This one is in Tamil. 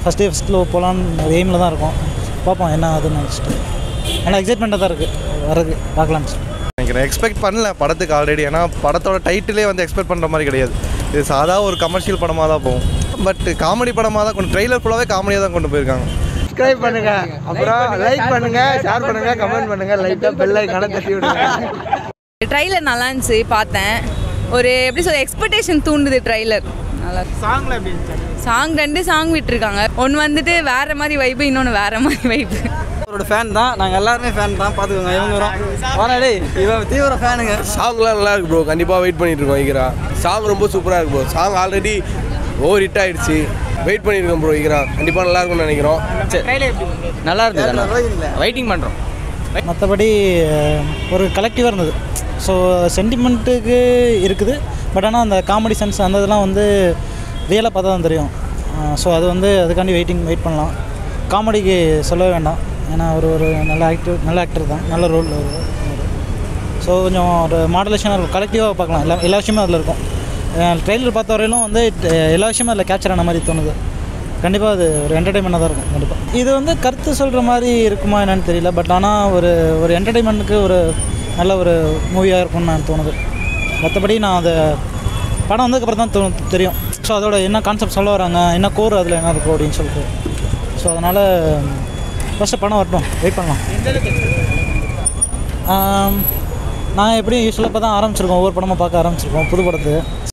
ஃபஸ்ட் டே ஃபஸ்ட்டில் போகலான்னு ஒரு எய்மில் தான் இருக்கும் பார்ப்போம் என்ன ஆகுதுன்னு நினச்சிட்டு ஆனால் எக்ஸைட்மெண்ட்டாக தான் இருக்குது வரது பார்க்கலான்னு சொல்லி நினைக்கிறேன் எக்ஸ்பெக்ட் பண்ணல படத்துக்கு ஆல்ரெடி ஏன்னா படத்தோட டைட்டிலே வந்து எக்ஸ்பெக்ட் பண்ணுற மாதிரி கிடையாது இது சாதா ஒரு கமர்ஷியல் படமாக தான் போகும் பட் காமெடி படமாக தான் கொண்டு ட்ரெய்லர் ஃபுல்லாகவே காமெடியாக தான் கொண்டு போயிருக்காங்க சப்ஸ்கிரைப் பண்ணுங்க அப்புறம் லைக் பண்ணுங்க ஷேர் பண்ணுங்க கமெண்ட் பண்ணுங்க லைட்டா பெல் ஐக்கான தட்டி விடுங்க ட்ரைலர் நல்லா இருந்துச்சு பார்த்தேன் ஒரு எப்படி சொல்ல எக்ஸ்பெக்டேஷன் தூண்டுது ட்ரைலர் நல்லா சாங்ல எப்படி இருந்துச்சு சாங் ரெண்டு சாங் விட்டுருக்காங்க ஒன்று வந்துட்டு வேற மாதிரி வைப்பு இன்னொன்று வேற மாதிரி வைப்பு அவரோட ஃபேன் தான் நாங்கள் எல்லாருமே ஃபேன் தான் பார்த்துக்கோங்க இவங்க வரும் வரா டேய் இவன் தீவிர ஃபேனுங்க சாங்லாம் நல்லா இருக்கு ப்ரோ கண்டிப்பாக வெயிட் பண்ணிட்டு இருக்கோம் ஈகரா சாங் ரொம்ப சூப்பராக இருக்கு bro song already over hit ஆயிடுச்சு வெயிட் பண்ணியிருக்கோம் ப்ரோ ஈகரா கண்டிப்பாக நல்லா இருக்கும்னு நினைக்கிறோம் நல்லா இருந்தது வெயிட்டிங் பண்ணுறோம் மற்றபடி ஒரு கலெக்டிவாக இருந்தது ஸோ சென்டிமெண்ட்டுக்கு இருக்குது பட் ஆனால் அந்த காமெடி சென்ஸ் அந்த இதெல்லாம் வந்து ரியலாக பார்த்தா தான் தெரியும் ஸோ அது வந்து அதுக்காண்டி வெயிட்டிங் வெயிட் பண்ணலாம் காமெடிக்கு சொல்லவே வேண்டாம் ஏன்னா அவர் ஒரு நல்ல ஆக்டர் நல்ல ஆக்டர் தான் நல்ல ரோல் ஸோ கொஞ்சம் ஒரு மாடலேஷனாக இருக்கும் கலெக்டிவாக பார்க்கலாம் எல்லா எல்லா விஷயமும் அதில் இருக்கும் ட்ரெயிலர் பார்த்த வரையிலும் வந்து அஹ், எல்லா விஷயமும் அதில் கேப்சர் ஆன மாதிரி தோணுது கண்டிப்பாக அது ஒரு என்டர்டைன்மெண்ட்டாக தான் இருக்கும் கண்டிப்பாக இது வந்து கருத்து சொல்கிற மாதிரி இருக்குமா என்னன்னு தெரியல பட் ஆனால் ஒரு ஒரு என்டர்டைன்மெண்ட்டுக்கு ஒரு நல்ல ஒரு மூவியாக இருக்கும்னு நான் தோணுது மற்றபடி நான் அதை படம் வந்ததுக்கப்புறம் தான் தோ தெரியும் ஸோ அதோட என்ன கான்செப்ட் சொல்ல வராங்க என்ன கோர் அதில் என்ன இருக்கும் அப்படின்னு சொல்லிட்டு ஸோ அதனால் ஃபஸ்ட்டு படம் வரட்டும் வெயிட் பண்ணலாம் ஆம், நான் எப்படியும் யூஸ்வலாக இப்போ தான் ஆரம்பிச்சிருக்கோம் ஒவ்வொரு படமாக பார்க்க ஆரம்பிச்சிருக்கோம் புது படத்துக்கு